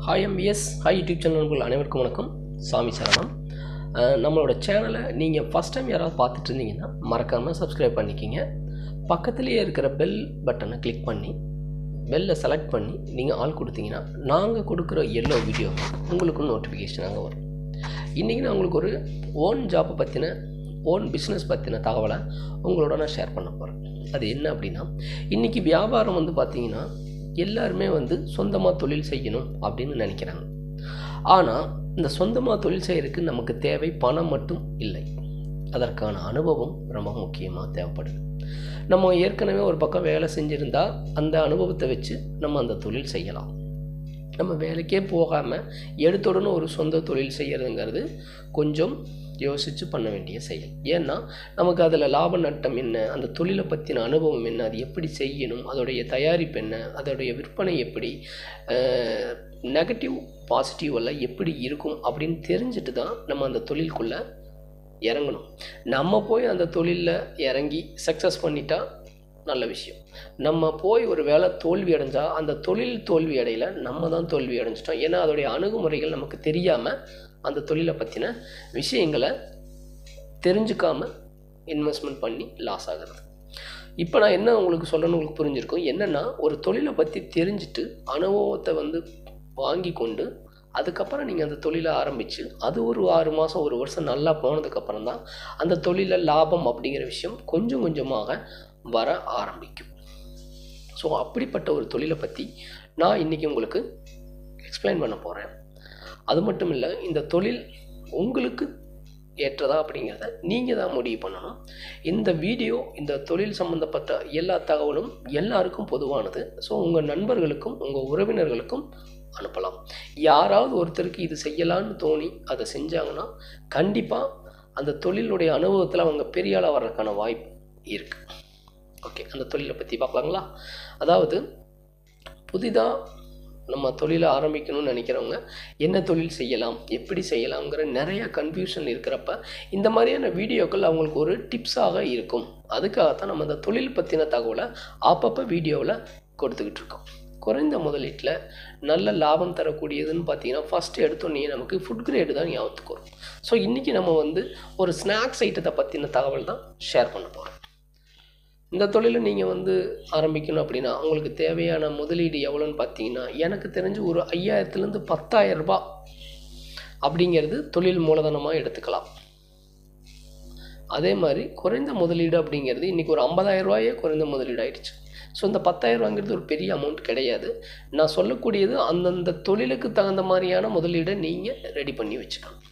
hi MBS hi YouTube channel நண்பர்கள் அனைவருக்கும் வணக்கம் சாமி சரணம் அஹ் நம்மளோட சேனலை நீங்கள் ஃபஸ்ட் டைம் யாராவது பார்த்துட்டு இருந்தீங்கன்னா மறக்காமல் சப்ஸ்கிரைப் பண்ணிக்கிங்க பக்கத்துலேயே இருக்கிற பெல் பட்டனை கிளிக் பண்ணி பெல்லை செலக்ட் பண்ணி நீங்கள் ஆள் கொடுத்தீங்கன்னா நாங்கள் கொடுக்குற எல்லா வீடியோ உங்களுக்கும் நோட்டிஃபிகேஷனாக வரும் இன்றைக்கி நான் உங்களுக்கு ஒரு ஓன் ஜாப்பை பற்றின ஓன் பிஸ்னஸ் பற்றின தகவலை உங்களோட நான் ஷேர் பண்ண போகிறேன் அது என்ன அப்படின்னா இன்றைக்கி வியாபாரம் வந்து பார்த்திங்கன்னா எல்லாருமே வந்து சொந்தமாக தொழில் செய்யணும் அப்படின்னு நினைக்கிறாங்க ஆனால் இந்த சொந்தமாக தொழில் செய்கிறதுக்கு நமக்கு தேவை பணம் மட்டும் இல்லை அதற்கான அனுபவம் ரொம்ப முக்கியமாக தேவைப்படுது நம்ம ஏற்கனவே ஒரு பக்கம் வேலை செஞ்சுருந்தா அந்த அனுபவத்தை வச்சு நம்ம அந்த தொழில் செய்யலாம் நம்ம வேலைக்கே போகாமல் எடுத்தோடனே ஒரு சொந்த தொழில் செய்கிறதுங்கிறது கொஞ்சம் யோசித்து பண்ண வேண்டிய செயல் ஏன்னா நமக்கு அதில் லாப நட்டம் என்ன அந்த தொழிலை பற்றின அனுபவம் என்ன அது எப்படி செய்யணும் அதோடைய தயாரிப்பு என்ன அதோடைய விற்பனை எப்படி நெகட்டிவ் பாசிட்டிவ் எல்லாம் எப்படி இருக்கும் அப்படின்னு தெரிஞ்சுட்டு தான் நம்ம அந்த தொழிலுக்குள்ளே இறங்கணும் நம்ம போய் அந்த தொழிலில் இறங்கி சக்ஸஸ் பண்ணிட்டா நல்ல விஷயம் நம்ம போய் ஒரு வேலை தோல்வி அடைஞ்சால் அந்த தொழில் தோல்வி அடையில நம்ம தான் தோல்வி அடைஞ்சிட்டோம் ஏன்னா அதோடைய அணுகுமுறைகள் நமக்கு தெரியாமல் அந்த தொழிலை பற்றின விஷயங்களை தெரிஞ்சுக்காம இன்வெஸ்ட்மெண்ட் பண்ணி லாஸ் ஆகிறது இப்போ நான் என்ன உங்களுக்கு சொல்லணும்னு உங்களுக்கு புரிஞ்சிருக்கும் என்னென்னா ஒரு தொழிலை பற்றி தெரிஞ்சுட்டு அனுபவத்தை வந்து வாங்கி கொண்டு அதுக்கப்புறம் நீங்கள் அந்த தொழிலை ஆரம்பித்து அது ஒரு ஆறு மாதம் ஒரு வருஷம் நல்லா போனதுக்கப்புறம் தான் அந்த தொழிலில் லாபம் அப்படிங்கிற விஷயம் கொஞ்சம் கொஞ்சமாக வர ஆரம்பிக்கும் ஸோ அப்படிப்பட்ட ஒரு தொழிலை பற்றி நான் இன்றைக்கி உங்களுக்கு எக்ஸ்பிளைன் பண்ண போகிறேன் அது மட்டும் இல்லை இந்த தொழில் உங்களுக்கு ஏற்றதா அப்படிங்கிறத நீங்கள் தான் முடிவு பண்ணணும் இந்த வீடியோ இந்த தொழில் சம்மந்தப்பட்ட எல்லா தகவலும் எல்லாருக்கும் பொதுவானது ஸோ உங்கள் நண்பர்களுக்கும் உங்கள் உறவினர்களுக்கும் அனுப்பலாம் யாராவது ஒருத்தருக்கு இது செய்யலான்னு தோணி அதை செஞ்சாங்கன்னா கண்டிப்பாக அந்த தொழிலுடைய அனுபவத்தில் அவங்க பெரிய ஆளாக வர்றதுக்கான வாய்ப்பு இருக்குது ஓகே அந்த தொழிலை பற்றி பார்க்கலாங்களா அதாவது புதிதாக நம்ம தொழிலை ஆரம்பிக்கணும்னு நினைக்கிறவங்க என்ன தொழில் செய்யலாம் எப்படி செய்யலாம்ங்கிற நிறைய கன்ஃபியூஷன் இருக்கிறப்ப இந்த மாதிரியான வீடியோக்கள் அவங்களுக்கு ஒரு டிப்ஸாக இருக்கும் அதுக்காகத்தான் நம்ம அந்த தொழில் பற்றின தகவலை அப்பப்போ வீடியோவில் கொடுத்துக்கிட்டு இருக்கோம் குறைந்த முதலீட்டில் நல்ல லாபம் தரக்கூடியதுன்னு பார்த்தீங்கன்னா ஃபஸ்ட்டு எடுத்தோன்னே நமக்கு ஃபுட் கிரேடு தான் ஞாபகத்துக்கு வரும் ஸோ இன்றைக்கி நம்ம வந்து ஒரு ஸ்நாக்ஸ் ஐட்டத்தை பற்றின தகவல் தான் ஷேர் பண்ண போகிறோம் இந்த தொழிலை நீங்கள் வந்து ஆரம்பிக்கணும் அப்படின்னா உங்களுக்கு தேவையான முதலீடு எவ்வளோன்னு பார்த்தீங்கன்னா எனக்கு தெரிஞ்சு ஒரு ஐயாயிரத்துலேருந்து பத்தாயிரம் ரூபாய் அப்படிங்கிறது தொழில் மூலதனமாக எடுத்துக்கலாம் அதே மாதிரி குறைந்த முதலீடு அப்படிங்கிறது இன்றைக்கி ஒரு ஐம்பதாயிரம் ரூபாயே குறைந்த முதலீடு ஆயிடுச்சு ஸோ இந்த பத்தாயிரம் ரூபாங்கிறது ஒரு பெரிய அமௌண்ட் கிடையாது நான் சொல்லக்கூடியது அந்தந்த தொழிலுக்கு தகுந்த மாதிரியான முதலீடை நீங்கள் ரெடி பண்ணி வச்சுக்கணும்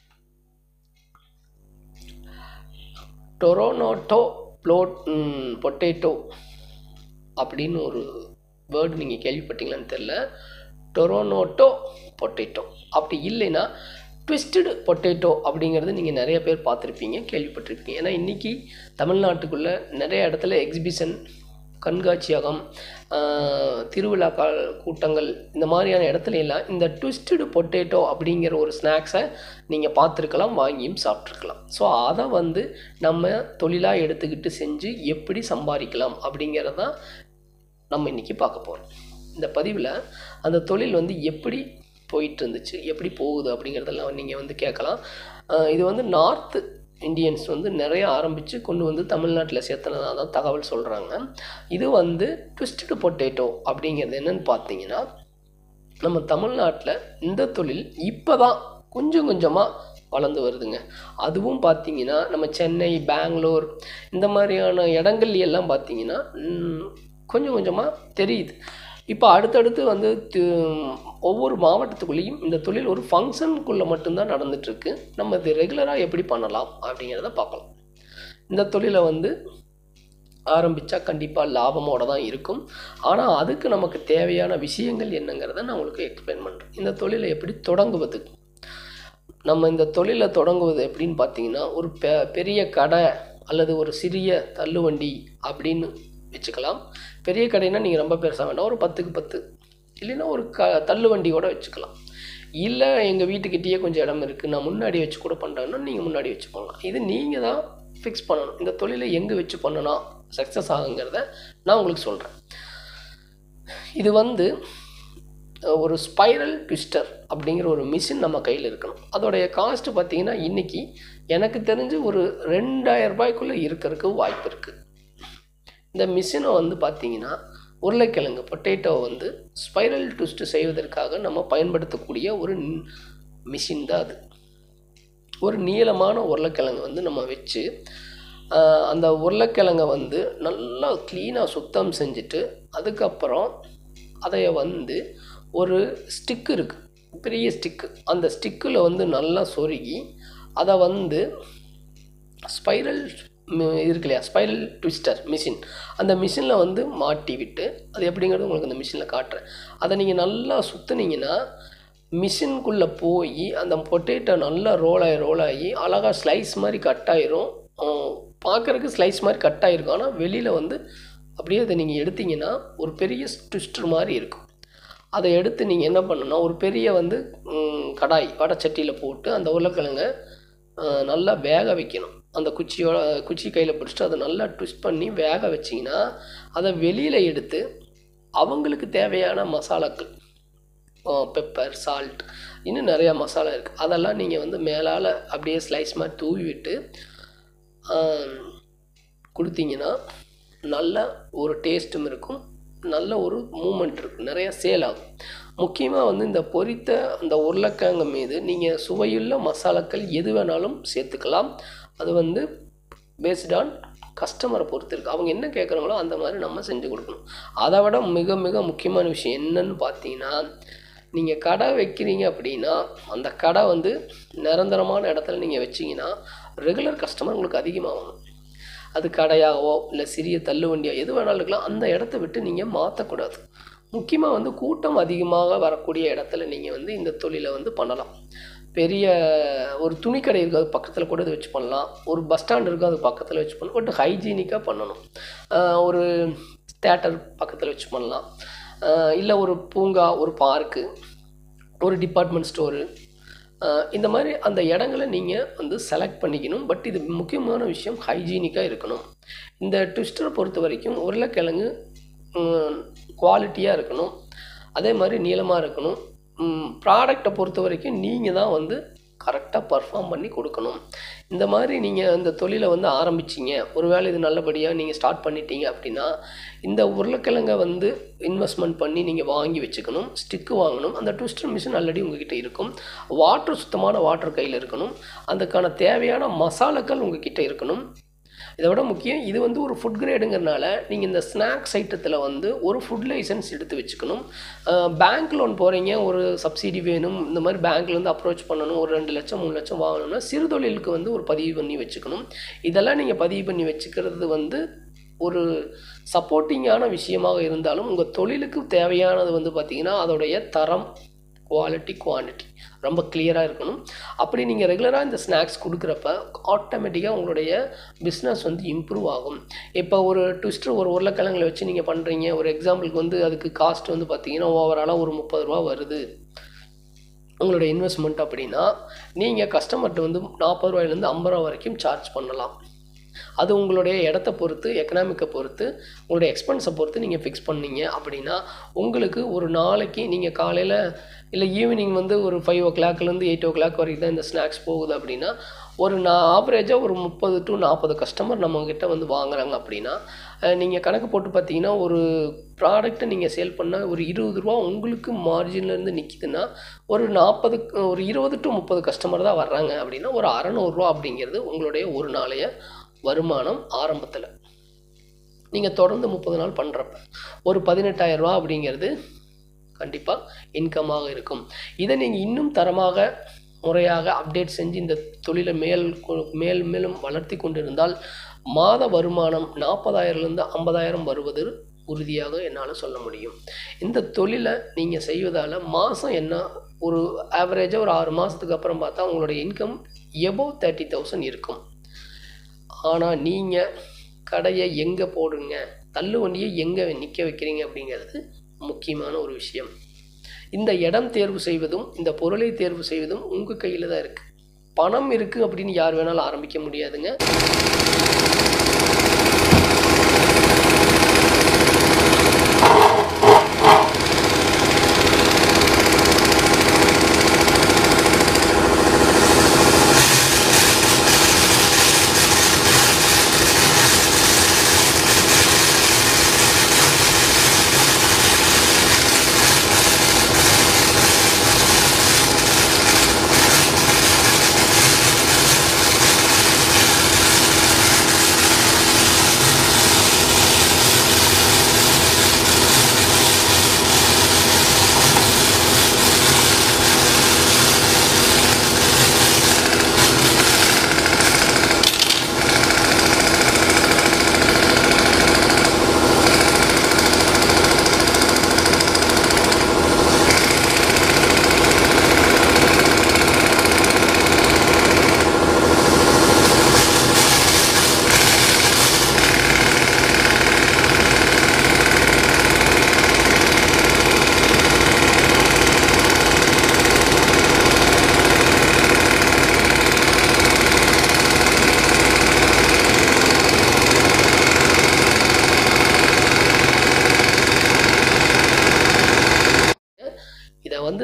டொரோனோட்டோ ப்ளோட் பொட்டேட்டோ அப்படின்னு ஒரு வேர்டு நீங்கள் கேள்விப்பட்டீங்களான்னு தெரில டொரோனோட்டோ பொட்டேட்டோ அப்படி இல்லைன்னா ட்விஸ்டடு பொட்டேட்டோ அப்படிங்கிறது நீங்கள் நிறைய பேர் பார்த்துருப்பீங்க கேள்விப்பட்டிருப்பீங்க ஏன்னா இன்றைக்கி தமிழ்நாட்டுக்குள்ளே நிறைய இடத்துல எக்ஸிபிஷன் கண்காட்சியகம் திருவிழா கூட்டங்கள் இந்த மாதிரியான இடத்துல எல்லாம் இந்த ட்விஸ்டடு பொட்டேட்டோ அப்படிங்கிற ஒரு ஸ்நாக்ஸை நீங்கள் பார்த்துருக்கலாம் வாங்கியும் சாப்பிட்ருக்கலாம் ஸோ அதை வந்து நம்ம தொழிலாக எடுத்துக்கிட்டு செஞ்சு எப்படி சம்பாதிக்கலாம் அப்படிங்கிறதான் நம்ம இன்றைக்கி பார்க்க போகிறோம் இந்த பதிவில் அந்த தொழில் வந்து எப்படி போயிட்டு இருந்துச்சு எப்படி போகுது அப்படிங்கிறதெல்லாம் நீங்கள் வந்து கேட்கலாம் இது வந்து நார்த்து இந்தியன்ஸ் வந்து நிறைய ஆரம்பித்து கொண்டு வந்து தமிழ்நாட்டில் சேர்த்துனதாக தான் தகவல் சொல்கிறாங்க இது வந்து ட்விஸ்டடு பொட்டேட்டோ அப்படிங்கிறது என்னென்னு பார்த்தீங்கன்னா நம்ம தமிழ்நாட்டில் இந்த தொழில் இப்போ தான் கொஞ்சம் கொஞ்சமாக வளர்ந்து வருதுங்க அதுவும் பார்த்தீங்கன்னா நம்ம சென்னை பெங்களூர் இந்த மாதிரியான இடங்கள் எல்லாம் பார்த்தீங்கன்னா கொஞ்சம் கொஞ்சமாக தெரியுது இப்போ அடுத்தடுத்து வந்து ஒவ்வொரு மாவட்டத்துக்குள்ளேயும் இந்த தொழில் ஒரு ஃபங்க்ஷனுக்குள்ளே மட்டும்தான் நடந்துகிட்ருக்கு நம்ம இது ரெகுலராக எப்படி பண்ணலாம் அப்படிங்கிறத பார்க்கலாம் இந்த தொழிலை வந்து ஆரம்பித்தா கண்டிப்பாக லாபமோடு தான் இருக்கும் ஆனால் அதுக்கு நமக்கு தேவையான விஷயங்கள் என்னங்கிறத நான் உங்களுக்கு எக்ஸ்பிளைன் பண்ணுறேன் இந்த தொழிலை எப்படி தொடங்குவது நம்ம இந்த தொழிலை தொடங்குவது எப்படின்னு பார்த்தீங்கன்னா ஒரு பெ பெரிய கடை அல்லது ஒரு சிறிய தள்ளுவண்டி அப்படின்னு வச்சுக்கலாம் பெரிய கடைனா நீங்கள் ரொம்ப பெருசாக வேண்டாம் ஒரு பத்துக்கு பத்து இல்லைன்னா ஒரு க தள்ளு வண்டி கூட வச்சுக்கலாம் இல்லை எங்கள் வீட்டுக்கிட்டேயே கொஞ்சம் இடம் இருக்குது நான் முன்னாடி வச்சு கூட பண்ணுறேன்னா நீங்கள் முன்னாடி வச்சு பண்ணலாம் இது நீங்கள் தான் ஃபிக்ஸ் பண்ணணும் இந்த தொழிலை எங்கே வச்சு பண்ணணும் சக்ஸஸ் ஆகுங்கிறத நான் உங்களுக்கு சொல்கிறேன் இது வந்து ஒரு ஸ்பைரல் ட்விஸ்டர் அப்படிங்கிற ஒரு மிஷின் நம்ம கையில் இருக்கணும் அதோடைய காஸ்ட்டு பார்த்தீங்கன்னா இன்றைக்கி எனக்கு தெரிஞ்சு ஒரு ரெண்டாயிரம் ரூபாய்க்குள்ளே இருக்கிறதுக்கு வாய்ப்பு இருக்குது இந்த மிஷினை வந்து பார்த்தீங்கன்னா உருளைக்கிழங்கு பொட்டேட்டோ வந்து ஸ்பைரல் ட்விஸ்ட் செய்வதற்காக நம்ம பயன்படுத்தக்கூடிய ஒரு மிஷின் தான் அது ஒரு நீளமான உருளைக்கிழங்கு வந்து நம்ம வச்சு ஆஹ், அந்த உருளைக்கிழங்கை வந்து நல்லா க்ளீனாக சுத்தம் செஞ்சுட்டு அதுக்கப்புறம் அதை வந்து ஒரு ஸ்டிக்கு இருக்குது பெரிய ஸ்டிக்கு அந்த ஸ்டிக்கில் வந்து நல்லா சொருகி அதை வந்து ஸ்பைரல் இருக்கு இல்லையா ஸ்பைரல் ட்விஸ்டர் மிஷின் அந்த மிஷினில் வந்து மாட்டி விட்டு அது எப்படிங்கிறது உங்களுக்கு அந்த மிஷினில் காட்டுறேன் அதை நீங்கள் நல்லா சுற்றுனீங்கன்னா மிஷின்குள்ளே போய் அந்த பொட்டேட்டோ நல்லா ரோல் ஆகி ரோல் ஆகி அழகாக ஸ்லைஸ் மாதிரி கட் ஆயிரும் பார்க்குறதுக்கு ஸ்லைஸ் மாதிரி கட் ஆகிருக்கும் ஆனால் வெளியில் வந்து அப்படியே அதை நீங்கள் எடுத்தீங்கன்னா ஒரு பெரிய ட்விஸ்டர் மாதிரி இருக்கும் அதை எடுத்து நீங்கள் என்ன பண்ணணும்னா ஒரு பெரிய வந்து ம், கடாய் வடச்சட்டியில் போட்டு அந்த உருளைக்கிழங்கை அஹ், நல்லா வேக வைக்கணும் அந்த குச்சியோட குச்சி கையில் பிடிச்சிட்டு அதை நல்லா ட்விஸ்ட் பண்ணி வேக வச்சிங்கன்னா அதை வெளியில் எடுத்து அவங்களுக்கு தேவையான மசாலாக்கள் பெப்பர் சால்ட் இன்னும் நிறையா மசாலா இருக்குது அதெல்லாம் நீங்கள் வந்து மேலால் அப்படியே ஸ்லைஸ் மாதிரி தூவி விட்டு ஆம், கொடுத்தீங்கன்னா நல்ல ஒரு டேஸ்ட்டும் இருக்கும் நல்ல ஒரு மூமெண்ட் இருக்கும் நிறைய சேல் ஆகும் முக்கியமாக வந்து இந்த பொரித்த அந்த உருளைக்கிழங்கு மீது நீங்கள் சுவையுள்ள மசாலாக்கள் எது வேணாலும் சேர்த்துக்கலாம் அது வந்து பேஸ்ட் ஆன் கஸ்டமரை பொறுத்து இருக்குது அவங்க என்ன கேட்குறாங்களோ அந்த மாதிரி நம்ம செஞ்சு கொடுக்கணும் அதை விட மிக மிக முக்கியமான விஷயம் என்னன்னு பார்த்தீங்கன்னா நீங்கள் கடை வைக்கிறீங்க அப்படின்னா அந்த கடை வந்து நிரந்தரமான இடத்துல நீங்கள் வச்சீங்கன்னா ரெகுலர் கஸ்டமர் உங்களுக்கு அதிகமாகணும் அது கடையாவோ இல்லை சிறிய தள்ளுவண்டியோ எது வேணாலும் இருக்கலாம் அந்த இடத்த விட்டு நீங்கள் மாற்றக்கூடாது முக்கியமாக வந்து கூட்டம் அதிகமாக வரக்கூடிய இடத்துல நீங்கள் வந்து இந்த தொழிலை வந்து பண்ணலாம் பெரிய ஒரு துணிக்கடை இருக்குது அது பக்கத்தில் கூட இதை வச்சு பண்ணலாம் ஒரு பஸ் ஸ்டாண்ட் இருக்குது அது பக்கத்தில் வச்சு பண்ணலாம் பட் ஹைஜீனிக்காக பண்ணணும் ஆஹ் ஒரு தேட்டர் பக்கத்தில் வச்சு பண்ணலாம் ஆஹ் இல்லை ஒரு பூங்கா ஒரு பார்க்கு ஒரு டிபார்ட்மெண்ட் ஸ்டோரு இந்த மாதிரி அந்த இடங்களை நீங்கள் வந்து செலக்ட் பண்ணிக்கணும் பட் இது முக்கியமான விஷயம் ஹைஜீனிக்காக இருக்கணும் இந்த ட்விஸ்டரை பொறுத்த வரைக்கும் உருளைக்கிழங்கு குவாலிட்டியாக இருக்கணும் அதே மாதிரி நீளமாக இருக்கணும் ப்ராடக்டை பொறுத்த வரைக்கும் நீங்கள் தான் வந்து கரெக்டாக பர்ஃபார்ம் பண்ணி கொடுக்கணும் இந்த மாதிரி நீங்கள் இந்த தொழிலை வந்து ஆரம்பிச்சிங்க ஒருவேளை இது நல்லபடியாக நீங்கள் ஸ்டார்ட் பண்ணிட்டீங்க அப்படின்னா இந்த உருளைக்கிழங்கை வந்து இன்வெஸ்ட்மெண்ட் பண்ணி நீங்கள் வாங்கி வச்சுக்கணும் ஸ்டிக்கு வாங்கணும் அந்த ட்விஸ்டர் மிஷின் ஆல்ரெடி உங்ககிட்ட இருக்கும் வாட்டர் சுத்தமான வாட்டர் கையில் இருக்கணும் அதுக்கான தேவையான மசாலாக்கள் உங்ககிட்ட இருக்கணும் இதை விட முக்கியம் இது வந்து ஒரு ஃபுட் கிரேடுங்கிறனால நீங்கள் இந்த ஸ்நாக்ஸ் ஐட்டத்தில் வந்து ஒரு ஃபுட் லைசன்ஸ் எடுத்து வச்சுக்கணும் பேங்க் லோன் போகிறீங்க ஒரு சப்சிடி வேணும் இந்த மாதிரி பேங்க்லேருந்து அப்ரோச் பண்ணணும் ஒரு ரெண்டு லட்சம் மூணு லட்சம் வாங்கணும்னா சிறு தொழிலுக்கு வந்து ஒரு பதிவு பண்ணி வச்சுக்கணும் இதெல்லாம் நீங்கள் பதிவு பண்ணி வச்சுக்கிறது வந்து ஒரு சப்போர்ட்டிங்கான விஷயமாக இருந்தாலும் உங்கள் தொழிலுக்கு தேவையானது வந்து பார்த்திங்கன்னா அதோடைய தரம் குவாலிட்டி குவான்டிட்டி ரொம்ப கிளியராக இருக்கணும் அப்படி நீங்கள் ரெகுலராக இந்த ஸ்நாக்ஸ் கொடுக்குறப்ப ஆட்டோமேட்டிக்காக உங்களுடைய பிஸ்னஸ் வந்து இம்ப்ரூவ் ஆகும் இப்போ ஒரு ட்விஸ்டர் ஒரு உருளைக்கிழங்குல வச்சு நீங்கள் பண்ணுறீங்க ஒரு எக்ஸாம்பிளுக்கு வந்து அதுக்கு காஸ்ட் வந்து பார்த்தீங்கன்னா ஓவராலாக ஒரு முப்பது ரூபா வருது உங்களுடைய இன்வெஸ்ட்மெண்ட் அப்படின்னா நீங்கள் கஸ்டமர்கிட்ட வந்து நாற்பது ரூபாயிலேருந்து ஐம்பது ரூபா வரைக்கும் சார்ஜ் பண்ணலாம் அது உங்களுடைய இடத்த பொறுத்து எக்கனாமிக்கை பொறுத்து உங்களுடைய எக்ஸ்பென்ஸை பொறுத்து நீங்கள் ஃபிக்ஸ் பண்ணீங்க அப்படின்னா உங்களுக்கு ஒரு நாளைக்கு நீங்கள் காலையில் இல்லை ஈவினிங் வந்து ஒரு ஃபைவ் ஓ கிளாக்லேருந்து எயிட் ஓ கிளாக் வரைக்கும் தான் இந்த ஸ்நாக்ஸ் போகுது அப்படின்னா ஒரு நான் ஆவரேஜாக ஒரு முப்பது டு நாற்பது கஸ்டமர் நம்மக்கிட்ட வந்து வாங்குறாங்க அப்படின்னா நீங்கள் கணக்கு போட்டு பார்த்தீங்கன்னா ஒரு ப்ராடக்ட்டை நீங்கள் சேல் பண்ணால் ஒரு இருபது ரூபா உங்களுக்கு மார்ஜின்லேருந்து நிற்கிதுன்னா ஒரு நாற்பது ஒரு இருபது டு முப்பது கஸ்டமர் தான் வர்றாங்க அப்படின்னா ஒரு அறநூறுரூவா அப்படிங்கிறது உங்களுடைய ஒரு நாளைய வருமானம் ஆரம்பத்தில் நீங்கள் தொடர்ந்து முப்பது நாள் பண்ணுறப்ப ஒரு பதினெட்டாயிரரூவா அப்படிங்கிறது கண்டிப்பாக இன்கமாக இருக்கும் இதை நீங்கள் இன்னும் தரமாக முறையாக அப்டேட் செஞ்சு இந்த தொழிலை மேல் கொ- மேல் மேலும் வளர்த்தி கொண்டிருந்தால் மாத வருமானம் நாற்பதாயிரம்லேருந்து ஐம்பதாயிரம் வருவது உறுதியாக என்னால் சொல்ல முடியும் இந்த தொழிலை நீங்கள் செய்வதால் மாதம் என்ன ஒரு ஆவரேஜாக ஒரு ஆறு மாதத்துக்கு அப்புறம் பார்த்தா உங்களுடைய இன்கம் எபோவ் தேர்ட்டி தௌசண்ட் இருக்கும் ஆனால் நீங்கள் கடையை எங்கே போடுங்க தள்ளு வண்டியை எங்கே நிற்க வைக்கிறீங்க அப்படிங்கிறது முக்கியமான ஒரு விஷயம் இந்த இடம் தேர்வு செய்வதும் இந்த பொருளை தேர்வு செய்வதும் உங்கள் கையில் தான் இருக்குது பணம் இருக்குது அப்படின்னு யார் வேணாலும் ஆரம்பிக்க முடியாதுங்க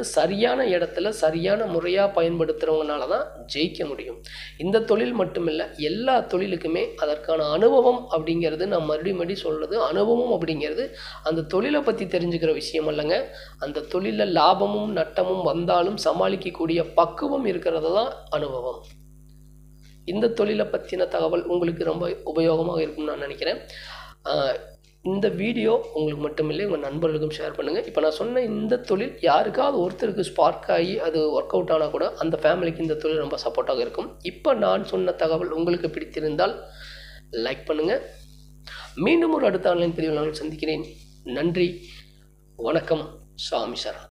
சரியான இடத்துல சரியான முறையாக பயன்படுத்துகிறவங்கனால தான் ஜெயிக்க முடியும் இந்த தொழில் மட்டுமில்லை எல்லா தொழிலுக்குமே அதற்கான அனுபவம் அப்படிங்கிறது நான் மறுபடியும் மறுபடியும் சொல்கிறது அனுபவம் அப்படிங்கிறது அந்த தொழிலை பற்றி தெரிஞ்சுக்கிற விஷயம் இல்லைங்க அந்த தொழிலில் லாபமும் நட்டமும் வந்தாலும் சமாளிக்கக்கூடிய பக்குவம் இருக்கிறது தான் அனுபவம் இந்த தொழிலை பற்றின தகவல் உங்களுக்கு ரொம்ப உபயோகமாக இருக்கும்னு நான் நினைக்கிறேன் ஆஹ் இந்த வீடியோ உங்களுக்கு மட்டுமில்லை உங்கள் நண்பர்களுக்கும் ஷேர் பண்ணுங்கள் இப்போ நான் சொன்ன இந்த தொழில் யாருக்காவது ஒருத்தருக்கு ஸ்பார்க் ஆகி அது ஒர்க் அவுட் ஆனால் கூட அந்த ஃபேமிலிக்கு இந்த தொழில் ரொம்ப சப்போர்ட்டாக இருக்கும் இப்போ நான் சொன்ன தகவல் உங்களுக்கு பிடித்திருந்தால் லைக் பண்ணுங்கள் மீண்டும் ஒரு அடுத்த ஆன்லைன் பதிவில் நான் சந்திக்கிறேன் நன்றி வணக்கம் சாமி சரணம்